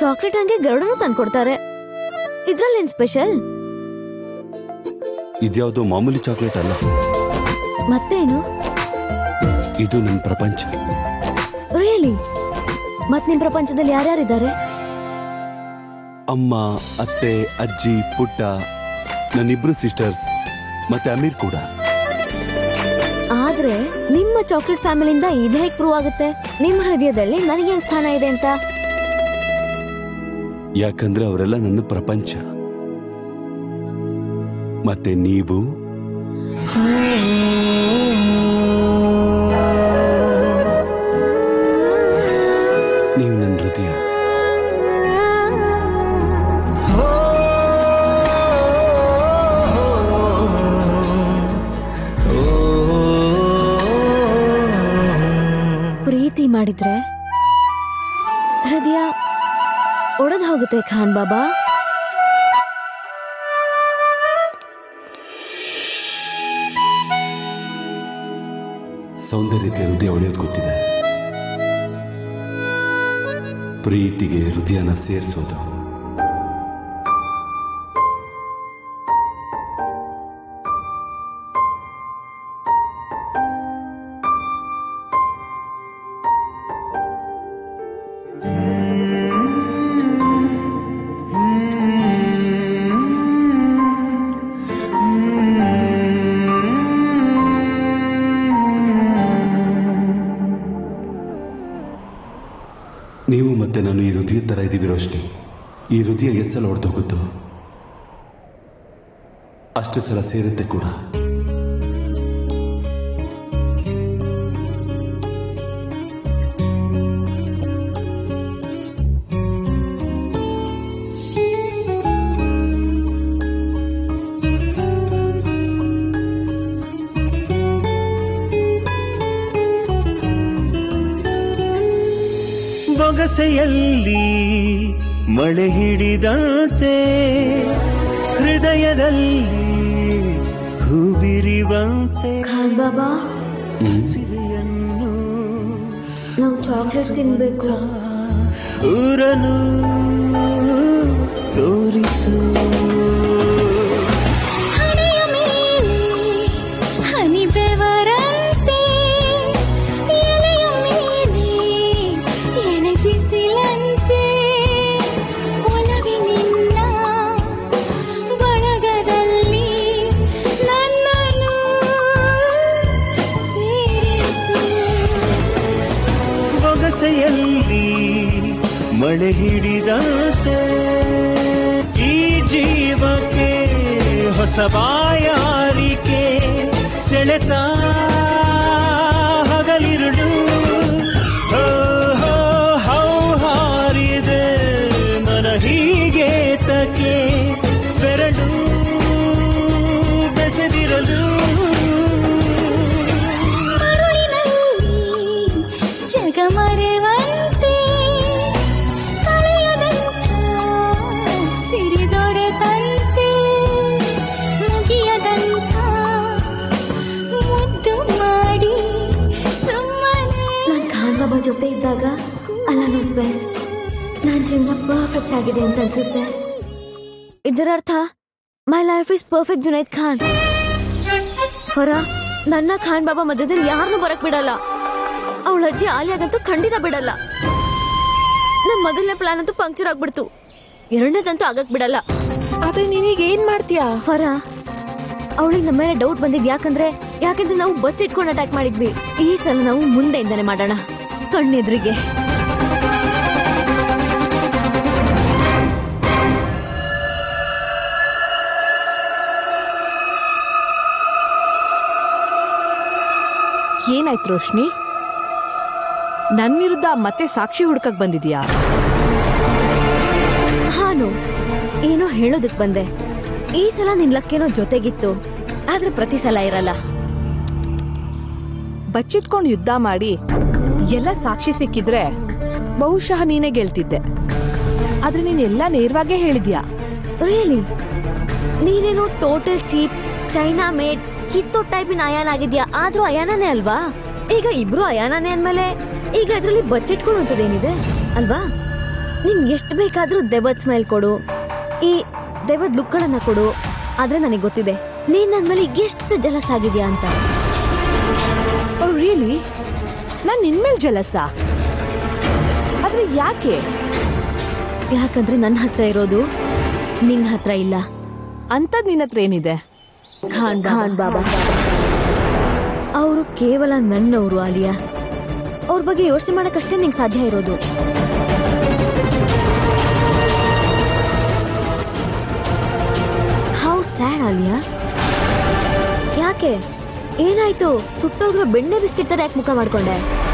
Chocolate ಹಂಗೆ ಗರುಡನು ತಂದ್ಕೊಡ್ತಾರೆ ಇದ್ರಲ್ಲೇನ್ special ಇದ್ಯಾವುದೋ ಮಾಮೂಲಿ chocolate ಅಲ್ಲ ಮತ್ತೇನು ಇದು ನನ್ನ ಪ್ರಪಂಚ ರಿಯಲಿ ಮತ್ ನಿಮ್ ಪ್ರಪಂಚದಲ್ಲಿ ಯಾರ್ಯಾರಿದ್ದಾರೆ ಅಮ್ಮ ಅತ್ತೆ ಅಜ್ಜಿ ಪುಟ್ಟ ನನ್ನಿಬ್ರು ಸಿಸ್ಟರ್ಸ್ ಮತ್ತೆ ಅಮೀರ್ ಕೂಡ ಆದ್ರೆ ನಿಮ್ಮ ಚಾಕ್ಲೇಟ್ ಫ್ಯಾಮಿಲಿಯಿಂದ ಇದು ಹೇಗ್ ಪ್ರೂವ್ ಆಗುತ್ತೆ ನಿಮ್ಮ ಹೃದಯದಲ್ಲಿ ನನಗೇನ್ ಸ್ಥಾನ ಇದೆ ಅಂತ ಯಾಕಂದ್ರೆ ಅವರೆಲ್ಲ ನನ್ನ ಪ್ರಪಂಚ ಮತ್ತೆ ನೀವು ನೀವು ನನ್ನ ಹೃದಯ ಪ್ರೀತಿ ಮಾಡಿದ್ರೆ ಹೃದಯ ಒಡೆದು ಹೋಗುತ್ತೆ ಖಾನ್ ಬಾಬಾ ಸೌಂದರ್ಯಕ್ಕೆ ಹೃದಯ ಒಡೆಯೋದು ಗೊತ್ತಿದೆ ಪ್ರೀತಿಗೆ ಹೃದಯನ ಸೇರಿಸೋದು ನೀವು ಮತ್ತೆ ನಾನು ಈ ಹೃದಯ ತರ ಇದೀವಿ ರೋಶ್ನಿ ಈ ಹೃದಯ ಎಷ್ಟು ಸಲ ಹೊಡೆದೋಗುತ್ತೋ ಅಷ್ಟು ಸಲ ಸೇರುತ್ತೆ ಕೂಡ ಬೊಗಸೆಯಲ್ಲಿ ಮಳೆ ಹಿಡಿದಂತೆ ಹೃದಯದಲ್ಲಿ ಹೂಬಿರಿವಂತೆ ಖಾನ್ ಬಾಬಾ ಸಿರಿಯನ್ನು ನಾವು ಚಾಕ್ಲೇಟ್ ತಿನ್ಬೇಕು ಊರನು ತೋರಿಸು ಹನಿ ಬೆವರಂತೆ ಎಲೆಯ ಮೇಲೆ ಎಳೆ ಬಿಸಿಲಂತೆ ಒಲವಿನಿನ್ನ ಬಳಗದಲ್ಲಿ ನನ್ನನ್ನು ಸೇರಿಸು ಬೊಗಸೆಯಲ್ಲಿ ಮಳೆ ಹಿಡಿದಂತೆ ಈ ಜೀವಕ್ಕೆ ಹೊಸ ಬಾಯಾರಿಕೆ ಸೆಳೆತ ಹಗಲಿರುಳು ಹೋ, ಹೋ, ಹೌ ಹಾರಿದೆ ಮನ ಹೀಗೆ ತಕ್ಕೆ ಬೆರಳು ಬೆಸೆದಿರಲು ಮರುಳಿನಲ್ಲಿ ಜಗ ಮರೆವಂತೆ ಕಳೆಯದಂಥ ಸಿರಿದೊರೆತಂತೆ ಮುಗಿಯದಂಥ ಮುದ್ದು ಮಾಡಿ ಸುಮ್ಮನೆ ನಾನ್ ಖಾನ್ ಬಾಬಾ ಜೊತೆ ಇದ್ದಾಗ ಅಲ್ಲ ನೋಡ್ ಬೆಸ್ಟ್ ನಾನ್ ಜೀವನ ಪರ್ಫೆಕ್ಟ್ ಆಗಿದೆ ಅಂತ ಅನ್ಸುತ್ತೆ ಇದರ ಅರ್ಥ my life is perfect Junaid Khan ಹೊರ ನನ್ನ ಖಾನ್ ಬಾಬಾ ಮಧ್ಯದಲ್ಲಿ ಯಾರನ್ನೂ ಬರಕ್ ಬಿಡಲ್ಲ ಅವಳ ಅಜ್ಜಿ ಆಲಿಯಾಗಂತೂ ಖಂಡಿತ ಬಿಡಲ್ಲ ನಮ್ ಮೊದಲನೇ ಪ್ಲಾನ್ ಅಂತೂ ಪಂಕ್ಚರ್ ಆಗ್ಬಿಡ್ತು ಎರಡನೇದಂತೂ ಆಗಕ್ ಬಿಡಲ್ಲ ಆದ್ರೆ ನೀನೀಗ ಏನ್ ಮಾಡ್ತೀಯಾ ಫರ ಅವಳಿಗೆ ನಮ್ಮ ಮೇಲೆ ಡೌಟ್ ಬಂದಿದ್ ಯಾಕಂದ್ರೆ ಯಾಕಂದ್ರೆ ನಾವು ಬಸ್ ಇಟ್ಕೊಂಡು ಅಟ್ಯಾಕ್ ಮಾಡಿದ್ವಿ ಈ ಸಲ ನಾವು ಮುಂದೆಯಿಂದನೇ ಮಾಡೋಣ ಕಣ್ಣೆದ್ರಿಗೆ ಏನಾಯ್ತು ರೋಶ್ನಿ ನನ್ ವಿರುದ್ಧ ಮತ್ತೆ ಸಾಕ್ಷಿ ಹುಡ್ಕಕ್ ಬಂದಿದ್ಯಾ ಹಾನು ಏನೋ ಹೇಳೋದಕ್ ಬಂದೆ ಈ ಸಲ ನಿನ್ ಲಕ್ಕೇನೋ ಜೊತೆಗಿತ್ತು ಆದ್ರೆ ಪ್ರತಿ ಸಲ ಇರಲ್ಲ ಬಚ್ಚಿಟ್ಕೊಂಡು ಯುದ್ಧ ಮಾಡಿ ಎಲ್ಲ ಸಾಕ್ಷಿ ಸಿಕ್ಕಿದ್ರೆ ಬಹುಶಃ ನೀನೇ ಗೆಲ್ತಿದ್ದೆ ಆದ್ರೆ ನೀನ್ ಎಲ್ಲ ನೇರವಾಗೇ ಹೇಳಿದ್ಯಾ ರಿಯಲಿ ನೀನೇನೋ ಟೋಟಲ್ ಚೀಪ್ ಚೈನಾ ಮೇಡ್ ಕಿತ್ತೋ ಟೈಪಿನ ಅಯಾನ್ ಆಗಿದ್ಯಾ ಆದ್ರೂ ಅಯಾನನೇ ಅಲ್ವಾ ಈಗ ಇಬ್ರು ಅಯಾನನೇ ಅಂದ್ಮೇಲೆ ಈಗ ಇದ್ರಲ್ಲಿ ಬಚ್ಚಿಟ್ಕೊಳ್ಳುವಂಥದ್ದೇನಿದೆ ಅಲ್ವಾ ನಿನ್ಗೆ ಎಷ್ಟು ಬೇಕಾದ್ರೂ ದೆವ್ವದ್ ಸ್ಮೈಲ್ ಕೊಡು ಈ ದೆವ್ವದ್ ಲುಕ್ಗಳನ್ನ ಕೊಡು ಆದ್ರೆ ನನಗೆ ಗೊತ್ತಿದೆ ನೀನ್ ನನ್ ಮೇಲೆ ಎಷ್ಟು ಜಲಸ್ ಆಗಿದ್ಯಾ ಅಂತ ರಿಯಲಿ ನಾನು ನಿನ್ಮೇಲೆ ಜಲಸ ಆದ್ರೆ ಯಾಕೆ ಯಾಕಂದ್ರೆ ನನ್ನ ಹತ್ರ ಇರೋದು ನಿನ್ ಹತ್ರ ಇಲ್ಲ ಅಂತದ್ ನಿನ್ನ ಹತ್ರ ಏನಿದೆ ಖಾನ್ ಬಾಬಾ ಅವರು ಕೇವಲ ನನ್ನವರು ಆಲಿಯಾ ಅವ್ರ ಬಗ್ಗೆ ಯೋಚನೆ ಮಾಡಕ್ಕಷ್ಟೇ ನಿಂಗೆ ಸಾಧ್ಯ ಇರೋದು ಹೌ ಸ್ಯಾಡ್ ಆಲಿಯಾ ಯಾಕೆ ಏನಾಯ್ತು ಸುಟ್ಟೋಗಿರೋ ಬೆಣ್ಣೆ ಬಿಸ್ಕೆಟ್ ತರ ಯಾಕೆ ಮುಖ ಮಾಡ್ಕೊಂಡೆ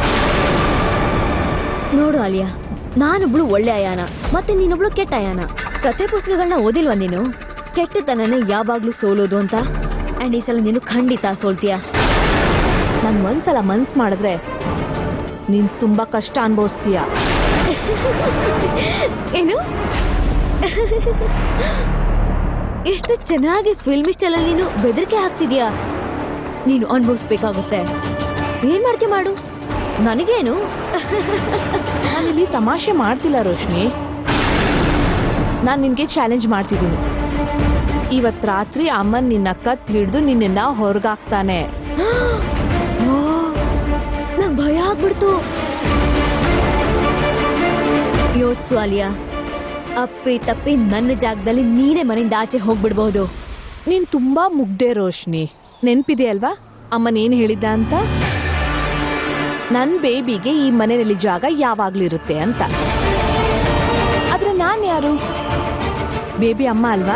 ನೋಡು ಆಲಿಯಾ ನಾನೊಬ್ಳು ಒಳ್ಳೆ ಅಯಾನ ಮತ್ತೆ ನೀನೊಬ್ಳು ಕೆಟ್ಟ ಅಯಾನ ಕತೆ ಪುಸ್ತಕಗಳನ್ನ ಓದಿಲ್ವಾ ನೀನು ಕೆಟ್ಟತನನೇ ಯಾವಾಗ್ಲೂ ಸೋಲೋದು ಅಂತ ಅಂಡ್ ಈ ಸಲ ನೀನು ಖಂಡಿತ ಸೋಲ್ತೀಯ ನಾನು ಒಂದ್ಸಲ ಮನ್ಸ್ ಮಾಡಿದ್ರೆ ನೀನ್ ತುಂಬಾ ಕಷ್ಟ ಅನ್ಭವಿಸ್ತೀಯ ಏನು ಎಷ್ಟು ಚೆನ್ನಾಗಿ ಫಿಲ್ಮ್ ಸ್ಟೈಲ್ ಅಲ್ಲಿ ನೀನು ಬೆದರಿಕೆ ಹಾಕ್ತಿದ್ಯಾ ನೀನು ಅನುಭವಿಸ್ಬೇಕಾಗುತ್ತೆ ಏನ್ ಮಾಡ್ತೀಯ ಮಾಡು ನನಗೇನು ನಾನಿಲ್ಲಿ ತಮಾಷೆ ಮಾಡ್ತಿಲ್ಲ ರೋಶ್ನಿ ನಾನು ನಿನ್ಗೆ ಚಾಲೆಂಜ್ ಮಾಡ್ತಿದ್ದೀನಿ ಇವತ್ ರಾತ್ರಿ ಅಮ್ಮನ್ ನಿನ್ನ ಕತ್ ಹಿಡ್ದು ನಿನ್ನ ಹೊರಗಾಕ್ತಾನೆ ನಂಗ್ ಭಯ ಆಗ್ಬಿಡ್ತು ಯೋಚ್ಸು ಅಲಿಯಾ ಅಪ್ಪಿ ತಪ್ಪಿ ನನ್ನ ಜಾಗದಲ್ಲಿ ನೀನೇ ಮನೆಯಿಂದ ಆಚೆ ಹೋಗ್ಬಿಡ್ಬಹುದು ನೀನ್ ತುಂಬಾ ಮುಗ್ದೆ ರೋಶ್ನಿ ನೆನ್ಪಿದೆ ಅಲ್ವಾ ಅಮ್ಮನ್ ಏನ್ ಹೇಳಿದ್ದ ಅಂತ ನನ್ ಬೇಬಿಗೆ ಈ ಮನೆಯಲ್ಲಿ ಜಾಗ ಯಾವಾಗ್ಲೂ ಇರುತ್ತೆ ಅಂತ ಆದ್ರೆ ನಾನ್ ಯಾರು ಬೇಬಿ ಅಮ್ಮ ಅಲ್ವಾ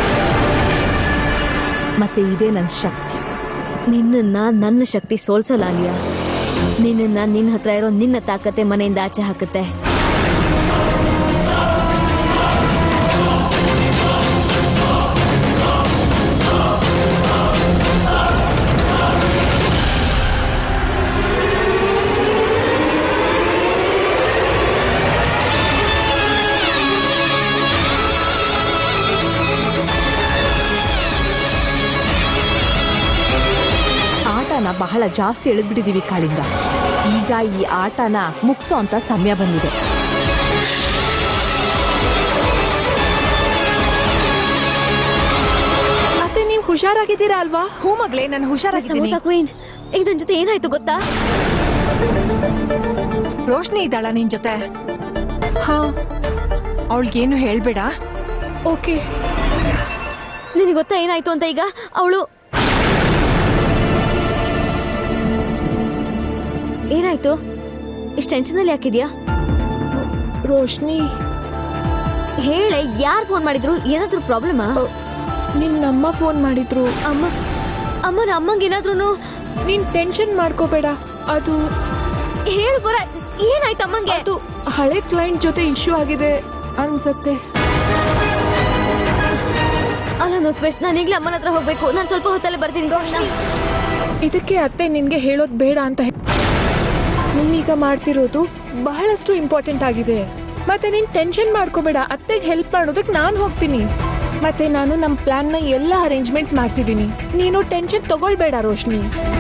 ಮತ್ತೆ ಇದೇ ನನ್ ಶಕ್ತಿ ನಿನ್ನನ್ನ ನನ್ನ ಶಕ್ತಿ ಸೋಲ್ಸಲ್ಲ ಅಲಿಯಾ ನಿನ್ನನ್ನ ನಿನ್ನ ಹತ್ರ ಇರೋ ನಿನ್ನ ತಾಕತ್ತೆ ಮನೆಯಿಂದ ಆಚೆ ಹಾಕುತ್ತೆ ಆಟನ ಬಹಳ ಜಾಸ್ತಿ ಎಳೆದ್ಬಿಟ್ಟಿದೀವಿ ಕಾಳಿಂದ ಈಗ ಈ ಆಟನ ಮುಗ್ಸೋ ಅಂತ ಸಮಯ ಬಂದಿದೆ ಮತ್ತೆ ನೀವು ಹುಷಾರಾಗಿದ್ದೀರಾ ಅಲ್ವಾ ಹೂ ಮಗಳೇ ನಾನು ಹುಷಾರಾಗಿದ್ದೀನಿ ಸಮೋಸಾ ಕ್ವೀನ್ ಈಗ ನನ್ ಜೊತೆ ಏನಾಯ್ತು ಗೊತ್ತಾ ರೋಶ್ನಿ ಇದ್ದಾಳ ನಿನ್ ಜೊತೆ ಹಾ ಅವಳಿಗೇನು ಹೇಳ್ಬೇಡ ಓಕೆ ನಿನಗೆ ಗೊತ್ತಾ ಏನಾಯ್ತು ಅಂತ ಈಗ ಅವಳು ಏನಾಯ್ತು ಇಷ್ಟು ಟೆನ್ಷನಲ್ಲಿ ಯಾಕಿದ್ಯಾ ರೋಶ್ನಿ ಹೇಳೆ ಯಾರು ಫೋನ್ ಮಾಡಿದ್ರು ಏನಾದ್ರೂ ಪ್ರಾಬ್ಲಮಾ ನಿಮ್ ನಮ್ಮ ಫೋನ್ ಮಾಡಿದ್ರು ಅಮ್ಮ ಅಮ್ಮನ ಅಮ್ಮಂಗೆ ಏನಾದ್ರೂ ನೀನ್ ಟೆನ್ಷನ್ ಮಾಡ್ಕೋಬೇಡ ಅದು ಹೇಳು ಬರ ಏನಾಯ್ತು ಅಮ್ಮಂಗೆ ಅದು ಹಳೆ ಕ್ಲೈಂಟ್ ಜೊತೆ ಇಶ್ಯೂ ಆಗಿದೆ ಅನ್ಸತ್ತೆ ಅಲ್ಲ ನೋ ಸ್ಪೆಷ್ ನಾನು ಈಗಲೇ ಅಮ್ಮನ ಹತ್ರ ಹೋಗ್ಬೇಕು ನಾನು ಸ್ವಲ್ಪ ಹೊತ್ತಲ್ಲೇ ಬರ್ತೀನಿ ಸರಿನಾ? ಇದಕ್ಕೆ ಅತ್ತೆ ನಿನ್ಗೆ ಹೇಳೋದ್ ಬೇಡ ಅಂತ ಹೇ- ನೀನೀಗ ಮಾಡ್ತಿರೋದು ಬಹಳಷ್ಟು ಇಂಪಾರ್ಟೆಂಟ್ ಆಗಿದೆ ಮತ್ತೆ ನೀನ್ ಟೆನ್ಷನ್ ಮಾಡ್ಕೋಬೇಡ ಅತ್ತೆಗೆ ಹೆಲ್ಪ್ ಮಾಡೋದಕ್ಕೆ ನಾನು ಹೋಗ್ತೀನಿ ಮತ್ತೆ ನಾನು ನಮ್ಮ ಪ್ಲಾನ್ನ ಎಲ್ಲ ಅರೇಂಜ್ಮೆಂಟ್ಸ್ ಮಾಡಿಸಿದ್ದೀನಿ ನೀನು ಟೆನ್ಷನ್ ತಗೊಳ್ಬೇಡ ರೋಶ್ನಿ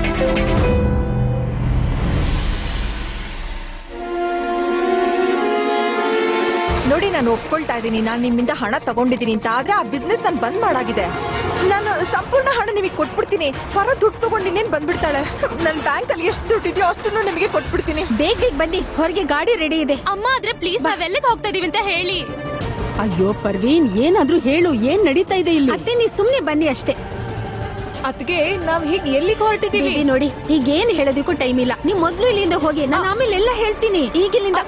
ನೋಡಿ ನಾನು ಒಪ್ಕೊಳ್ತಾ ಇದ್ದೀನಿ ನಾನು ನಿಮ್ಮಿಂದ ಹಣ ತಗೊಂಡಿದ್ದೀನಿ ಅಂತ ಆದ್ರೆ ಆ ಬಿಸ್ನೆಸ್ ನಾನು ಬಂದ್ ಮಾಡಾಗಿದೆ ನಾನು ಸಂಪೂರ್ಣ ಹಣ ನಿಮಗೆ ಕೊಟ್ಬಿಡ್ತೀನಿ ಫರ ದುಡ್ಡು ತಗೊಂಡು ಇನ್ನೇನ್ ಬಂದ್ಬಿಡ್ತಾಳೆ ನನ್ನ ಬ್ಯಾಂಕ್ ಅಲ್ಲಿ ಎಷ್ಟು ದುಡ್ಡು ಇದೆಯೋ ಅಷ್ಟನ್ನು ನಿಮಗೆ ಕೊಟ್ಬಿಡ್ತೀನಿ ಬೇಗ ಬೇಗ ಬನ್ನಿ ಹೊರಗೆ ಗಾಡಿ ರೆಡಿ ಇದೆ ಅಮ್ಮ ಆದ್ರೆ ಪ್ಲೀಸ್ ನಾವೆಲ್ಲಕ್ಕೆ ಹೋಗ್ತಾ ಇದೀವಿ ಅಂತ ಹೇಳಿ ಅಯ್ಯೋ ಪರ್ವೀನ್ ಏನಾದ್ರೂ ಹೇಳು ಏನ್ ನಡೀತಾ ಇದೆ ಇಲ್ಲಿ ಅತ್ತೆ ನೀ ಸುಮ್ನೆ ಬನ್ನಿ ಅಷ್ಟೇ ಅದಕ್ಕೆ ನಾವ್ ಹೀಗೆ ಎಲ್ಲಿಗೆ ಹೊರಟಿದೀವಿ ಇಲ್ಲಿ ನೋಡಿ ಈಗ ಏನ್ ಹೇಳೋದಕ್ಕೂ ಟೈಮ್ ಇಲ್ಲ ನೀವ್ ಮೊದ್ಲು ಇಲ್ಲಿಂದ ಹೋಗಿ ನಾನು ಆಮೇಲೆ ಎಲ್ಲ ಹೇಳ್ತೀನಿ ಈಗ ಇಲ್ಲಿಂದ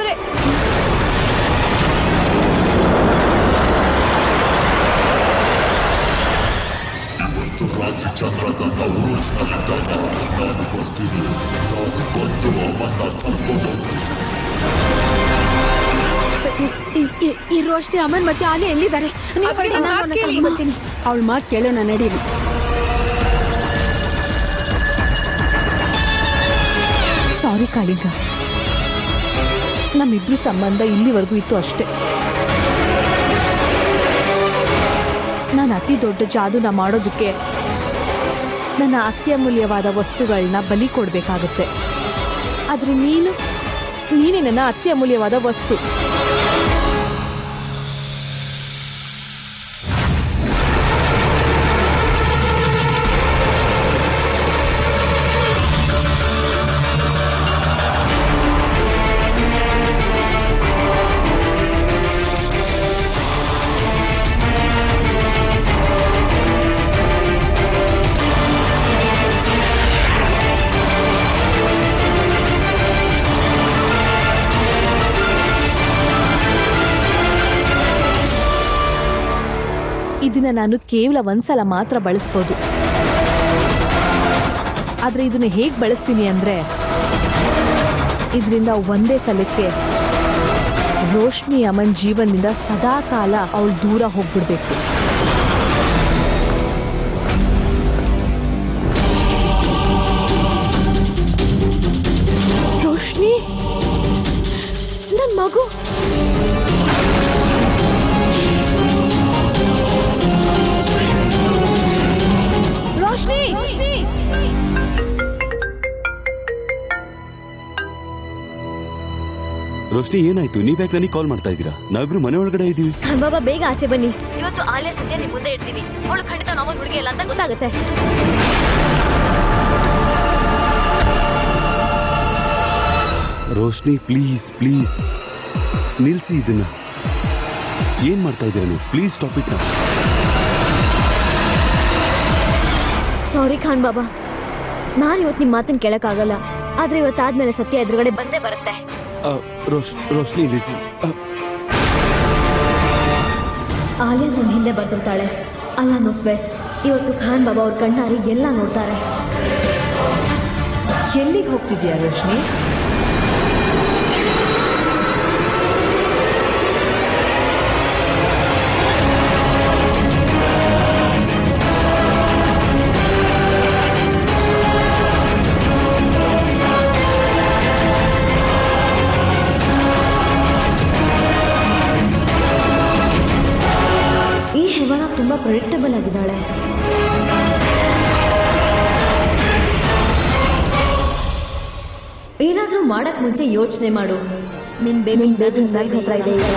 ಈ- ಈ- ಈ- ಈ ರೋಶ್ನಿ ಅಮನ್ ಮತ್ತೆ ಆಲಿ ಎಲ್ಲಿದ್ದಾರೆ ನೀವು ಅವ್ರಿಗೆ ಹೊರಡಿ, ನಾನು ಮಾತ್ ಅವ್ರನ್ನ ಕೇಳಿ. ಕರ್ಕೊಂಡ್ ಬರ್ತೀನಿ ಅವಳ ಮಾತು ಕೇಳೋಣ ನಡೀರಿ ಸಾರಿ ಕಾಳಿಂಗ ನಮ್ಮಿಬ್ರು ಸಂಬಂಧ ಇಲ್ಲಿವರೆಗೂ ಇತ್ತು ಅಷ್ಟೇ ನಾನು ಅತಿ ದೊಡ್ಡ ಜಾದೂನ ಮಾಡೋದಕ್ಕೆ ನನ್ನ ಅತ್ಯಮೂಲ್ಯವಾದ ವಸ್ತುಗಳನ್ನ ಬಲಿ ಕೊಡಬೇಕಾಗುತ್ತೆ ಆದರೆ ನೀನು ನೀನೇ ನನ್ನ ಅತ್ಯಮೂಲ್ಯವಾದ ವಸ್ತು ಇದನ್ನ ನಾನು ಕೇವಲ ಒಂದ್ಸಲ ಮಾತ್ರ ಬಳಸ್ಬೋದು ಆದ್ರೆ ಇದನ್ನ ಹೇಗ್ ಬಳಸ್ತೀನಿ ಅಂದ್ರೆ ಇದರಿಂದ ಒಂದೇ ಸಲಕ್ಕೆ ರೋಶ್ನಿ ಅಮನ್ ಜೀವನದಿಂದ ಸದಾ ಕಾಲ ಅವಳು ದೂರ ಹೋಗ್ಬಿಡ್ಬೇಕು ರೋಶ್ನಿ ನನ್ ಮಗು ರೋಶ್ನಿ ರೋಶ್ನಿ ಏನಾಯ್ತು ನೀವ್ಯಾಕೆ ನನಗೆ ಕಾಲ್ ಮಾಡ್ತಾ ಇದ್ದೀರಾ ನಾವಿಬ್ರು ಮನೆ ಒಳಗಡೆ ಇದ್ದೀವಿ ಖಾನ್ ಬಾಬಾ ಬೇಗ ಆಚೆ ಬನ್ನಿ ಇವತ್ತು ಆಲಿಯಾ ಸತ್ಯ ನಿಮ್ ಮುಂದೆ ಇಡ್ತೀನಿ ಅವಳು ಖಂಡಿತ ನಮ್ಮ ಹುಡುಗಿ ಇಲ್ಲ ಅಂತ ಗೊತ್ತಾಗುತ್ತೆ ರೋಶ್ನಿ ಪ್ಲೀಸ್ ಪ್ಲೀಸ್ ನಿಲ್ಸಿ ಇದನ್ನ ಏನ್ ಮಾಡ್ತಾ ಇದ್ದೀರಾ ನೀವು ಪ್ಲೀಸ್ ಸ್ಟಾಪ್ ಇಟ್ ನಾ ಸಾರಿ ಖಾನ್ ಬಾಬಾ ನಾನು ಇವತ್ತು ನಿಮ್ಮ ಮಾತನ್ನ ಕೇಳಕ್ಕಾಗಲ್ಲ ಆದ್ರೆ ಇವತ್ತಾದ್ಮೇಲೆ ಸತ್ಯ ಎದುರುಗಡೆ ಬಂದೇ ಬರುತ್ತೆ ರೋಶ್ ರೋಶ್ನಿ ಲಿಸನ್ ಆಲಿಯಾ ನಮ್ಮ ಹಿಂದೆ ಬರ್ತಿರ್ತಾಳೆ ಅಲ್ಲ ನೋಸ್ ಬೆಸ್ಟ್ ಇವತ್ತು ಖಾನ್ ಬಾಬಾ ಅವ್ರ ಕಣ್ಣಾರಿ ಎಲ್ಲ ನೋಡ್ತಾರೆ ಎಲ್ಲಿಗೆ ಹೋಗ್ತಿದ್ಯಾ ರೋಶ್ನಿ ಈ ಹೆವನ ತುಂಬಾ ಪ್ರೆಡಿಕ್ಟಬಲ್ ಆಗಿದ್ದಾಳೆ ಏನಾದ್ರೂ ಮಾಡಕ್ ಮುಂಚೆ ಯೋಚನೆ ಮಾಡು ನಿನ್ ಬೇಬಿ ಬೇಬಿ ಹತ್ರ ಇದೆ ಈಗ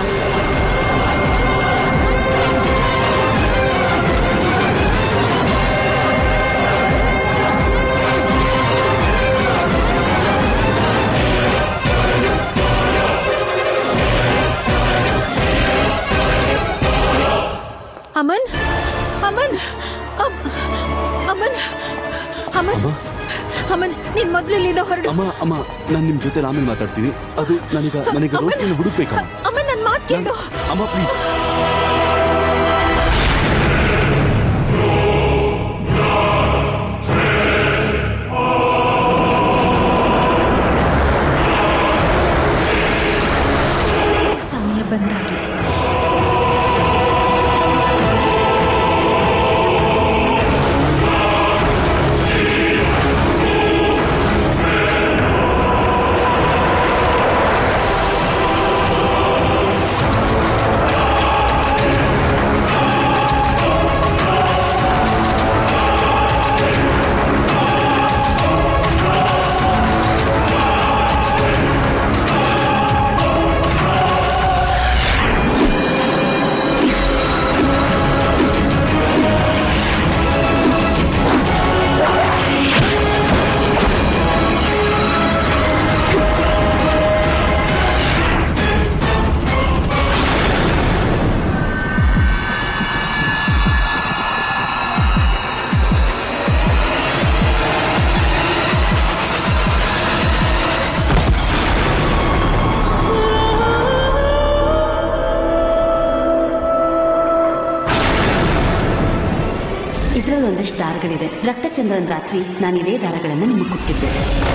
ಅಮನ್ ಅಮನ್ ಅಮ್- ಅಮನ್ ಅಮನ್ ಅಮ್ಮ ಅಮನ್ ನೀನ್ ಮೊದ್ಲು ಇಲ್ಲಿಂದ ಹೊರಡು ಅಮ್ಮ ಅಮ್ಮ ನಾನು ನಿಮ್ ಜೊತೆ ಆಮೇಲೆ ಮಾತಾಡ್ತೀನಿ ಅದು ನನಗ ನನಗೆ ರೋಶ್ನಿನ ಹುಡುಕ್ಬೇಕಮ್ಮ ಅಮನ್ ನನ್ ಮಾತ್ ಕೇಳು ನಾನ್- ಅಮ್ಮ ಪ್ಲೀಸ್ ಸಮಯ ಬಂದಾಗಿದೆ ಇದರಲ್ಲಿ ಒಂದಷ್ಟು ದಾರಗಳಿದೆ ರಕ್ತಚಂದ್ರನ್ ರಾತ್ರಿ ನಾನು ಇದೇ ದಾರಗಳನ್ನು ನಿಮಗೆ ಕೊಟ್ಟಿದ್ದೆ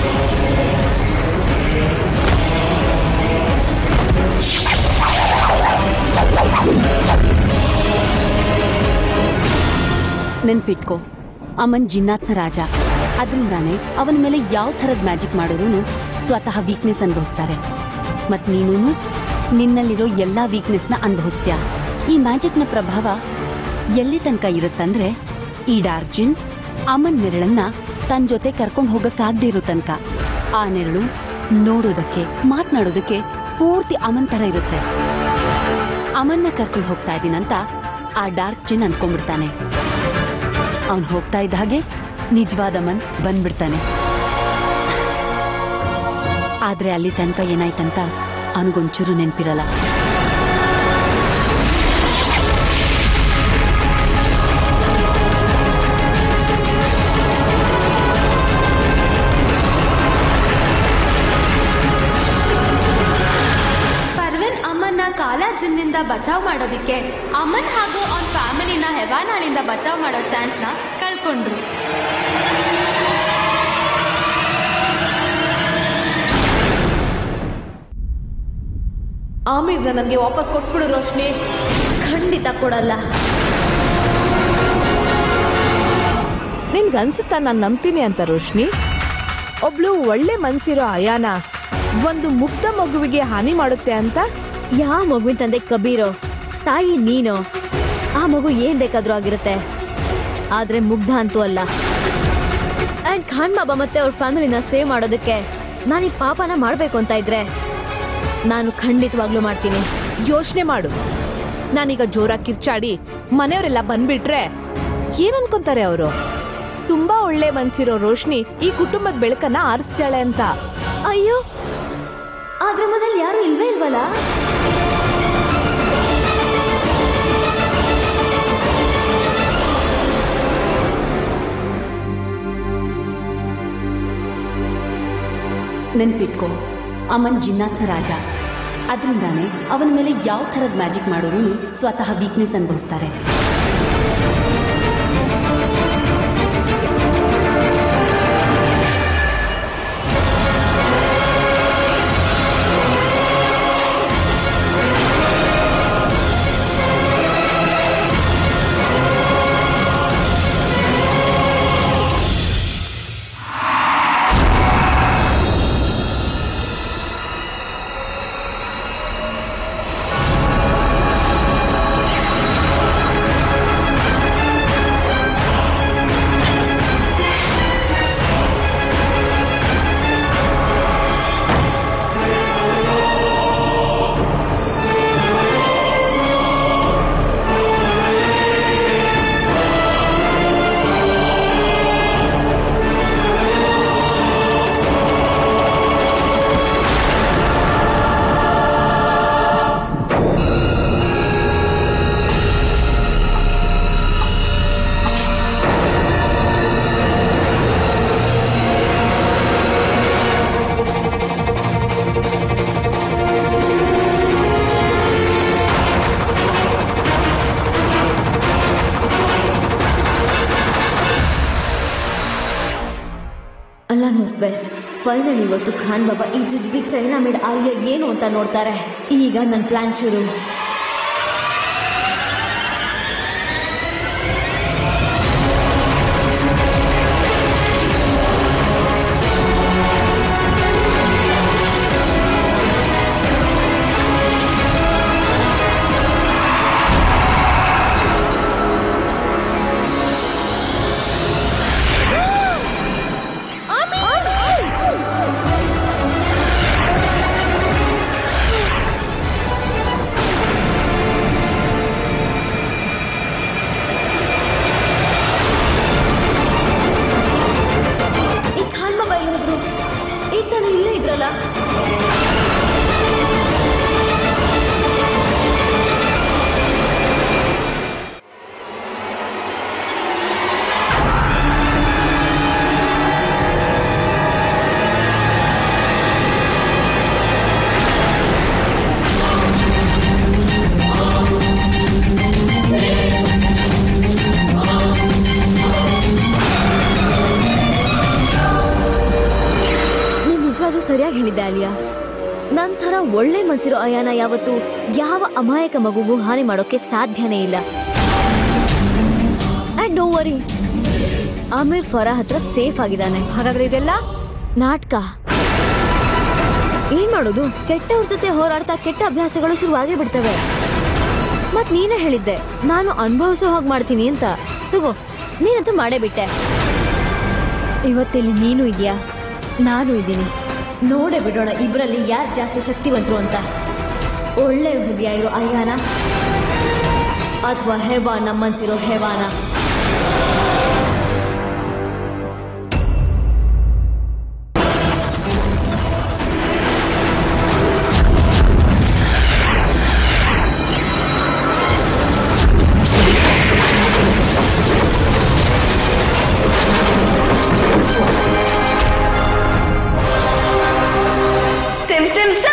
ನೆನ್ಪಿಟ್ಕೋ ಅಮನ್ ಜಿನ್ನಾತ್ನ ರಾಜ ಅದರಿಂದಾನೆ ಅವನ ಮೇಲೆ ಯಾವ ಥರದ ಮ್ಯಾಜಿಕ್ ಮಾಡೋರು ಸ್ವತಃ ವೀಕ್ನೆಸ್ ಅನುಭವಿಸ್ತಾರೆ ಮತ್ ನೀನು ನಿನ್ನಲ್ಲಿರೋ ಎಲ್ಲಾ ವೀಕ್ನೆಸ್ನ ಅನುಭವಿಸ್ತೀಯ ಈ ಮ್ಯಾಜಿಕ್ನ ಪ್ರಭಾವ ಎಲ್ಲಿ ತನಕ ಇರುತ್ತಂದ್ರೆ ಈ ಡಾರ್ಕ್ ಜಿನ್ ಅಮನ್ ನೆರಳನ್ನ ತನ್ನ ಜೊತೆ ಕರ್ಕೊಂಡು ಹೋಗಕ್ಕಾಗ್ದೇ ಇರೋ ತನಕ ಆ ನೆರಳು ನೋಡೋದಕ್ಕೆ ಮಾತನಾಡೋದಕ್ಕೆ ಪೂರ್ತಿ ಅಮನ್ ತರ ಇರುತ್ತೆ ಅಮನ್ನ ಕರ್ಕೊಂಡು ಹೋಗ್ತಾ ಇದ್ದೀನಂತ ಆ ಡಾರ್ಕ್ ಜಿನ್ ಅಂದ್ಕೊಂಡ್ಬಿಡ್ತಾನೆ ಅವನ್ ಹೋಗ್ತಾ ಇದ್ದ ಹಾಗೆ ನಿಜವಾದ ಅಮನ್ ಬಂದ್ಬಿಡ್ತಾನೆ ಆದ್ರೆ ಅಲ್ಲಿ ತನಕ ಏನಾಯ್ತಂತ ಅವನಿಗೊಂಚೂರು ನೆನ್ಪಿರಲ್ಲ ಪರ್ವಿನ್ ಅಮ್ಮನ್ನ ಕಾಲಾ ಜಿನ್ನಿಂದ ಬಚಾವ್ ಮಾಡೋದಿಕ್ಕೆ ಅಮನ್ ಹಾಗೂ ಅವನ್ ಫ್ಯಾಮಿಲಿನ ಹೆವ ನಾಳಿಂದ ಬಚಾವ್ ಮಾಡೋ ಚಾನ್ಸ್ನ ಕಳ್ಕೊಂಡ್ರು ಆಮೀರ್ನ ನನಗೆ ವಾಪಸ್ ಕೊಟ್ಬಿಡು ರೋಶ್ನಿ ಖಂಡಿತ ಕೊಡಲ್ಲ ನಿನ್ಗೆ ಅನ್ಸುತ್ತಾ ನಾನು ನಂಬ್ತೀನಿ ಅಂತ ರೋಶ್ನಿ ಒಬ್ಳು ಒಳ್ಳೆ ಮನ್ಸಿರೋ ಅಯಾನ ಒಂದು ಮುಗ್ಧ ಮಗುವಿಗೆ ಹಾನಿ ಮಾಡುತ್ತೆ ಅಂತ ಯಾವ ಮಗುವಿನ ತಂದೆ ಕಬೀರೋ ತಾಯಿ ನೀನು ಆ ಮಗು ಏನ್ ಬೇಕಾದ್ರೂ ಆಗಿರುತ್ತೆ ಆದ್ರೆ ಮುಗ್ಧ ಅಂತೂ ಅಲ್ಲ ಅಂಡ್ ಖಾನ್ ಬಾಬಾ ಮತ್ತೆ ಅವ್ರ ಫ್ಯಾಮಿಲಿನ ಸೇವ್ ಮಾಡೋದಕ್ಕೆ ನಾನು ಈ ಪಾಪನ ಮಾಡ್ಬೇಕು ಅಂತ ಇದ್ರೆ ನಾನು ಖಂಡಿತವಾಗ್ಲೂ ಮಾಡ್ತೀನಿ ಯೋಚನೆ ಮಾಡು ನಾನೀಗ ಜೋರಾಗಿ ಕಿರ್ಚಾಡಿ ಮನೆಯವರೆಲ್ಲ ಬಂದ್ಬಿಟ್ರೆ ಏನ್ ಅನ್ಕೊಂತಾರೆ ಅವರು ತುಂಬಾ ಒಳ್ಳೆ ಮನ್ಸಿರೋ ರೋಶ್ನಿ ಈ ಕುಟುಂಬದ ಬೆಳಕನ್ನ ಆರಿಸ್ತಾಳೆ ಅಂತ ಅಯ್ಯೋ ಆದ್ರೆ ಮನೇಲಿ ಯಾರು ಇಲ್ವೇ ಇಲ್ವಲ್ಲ ನೆನ್ಪಿಟ್ಕೋ ಅಮನ್ ಜಿನ್ನಾತ್ನ ರಾಜ ಅದರಿಂದಾನೆ ಅವನ ಮೇಲೆ ಯಾವ ಥರದ ಮ್ಯಾಜಿಕ್ ಮಾಡೋರು ಸ್ವತಃ ವೀಕ್ನೆಸ್ ಅನುಭವಿಸ್ತಾರೆ ಅಲ್ಲ ನೋಸ್ ಬೆಸ್ಟ್ ಫೈನಲ್ ಇವತ್ತು ಖಾನ್ ಬಾಬಾ ಈ ಜುಜ್ಬಿ ಚೈನಾ ಮೇಡ್ ಆರ್ಯ ಏನು ಅಂತ ನೋಡ್ತಾರೆ ಈಗ ನನ್ನ ಪ್ಲಾನ್ ಶುರು ಈ ಖಾನ್ ಬಾಬಾ ಎಲ್ಲಿದ್ರು ಈಗ ತಾನೇ ಇಲ್ಲೇ ಇದ್ರಲ್ಲ ನೀನ್ ನಿಜವಾಗ್ಲೂ ಸರಿಯಾಗಿ ಹೇಳಿದ್ದೆ ಅಲಿಯಾ ನನ್ ಥರ ಒಳ್ಳೆ ಮನ್ಸಿರೋ ಅಯಾನ ಯಾವತ್ತು ಯಾವ ಅಮಾಯಕ ಮಗುಗೂ ಹಾನಿ ಮಾಡೋಕೆ ಸಾಧ್ಯನೇ ಇಲ್ಲ ಅಂಡ್ ಡೋ ವರಿ ಆಮಿರ್ ಫರಾ ಹತ್ರ ಸೇಫ್ ಆಗಿದ್ದಾನೆ ಹಾಗಾದ್ರೆ ಇದೆಲ್ಲ ನಾಟಕ ಏನ್ ಮಾಡೋದು ಕೆಟ್ಟವ್ರ ಜೊತೆ ಹೋರಾಡ್ತಾ ಕೆಟ್ಟ ಅಭ್ಯಾಸಗಳು ಶುರುವಾಗೇ ಬಿಡ್ತವೆ ಮತ್ ನೀನೇ ಹೇಳಿದ್ದೆ ನಾನು ಅನುಭವಿಸೋ ಹಾಗೆ ಮಾಡ್ತೀನಿ ಅಂತ ತಗೋ ನೀನಂತೂ ಮಾಡೇ ಬಿಟ್ಟೆ ಇವತ್ತಿಲ್ಲಿ ನೀನು ಇದೆಯಾ ನಾನು ಇದ್ದೀನಿ ನೋಡೇ ಬಿಡೋಣ ಇಬ್ಬರಲ್ಲಿ ಯಾರು ಜಾಸ್ತಿ ಶಕ್ತಿವಂತರು ಅಂತ ಒಳ್ಳೆ ಹೃದಯ ಇರೋ ಅಯ್ಯಾನ ಅಥವಾ ಹೆವಾ ನಮ್ಮನ್ಸಿರೋ ಹೆವಾನ ಸಿಮ್ ಸಿಮ್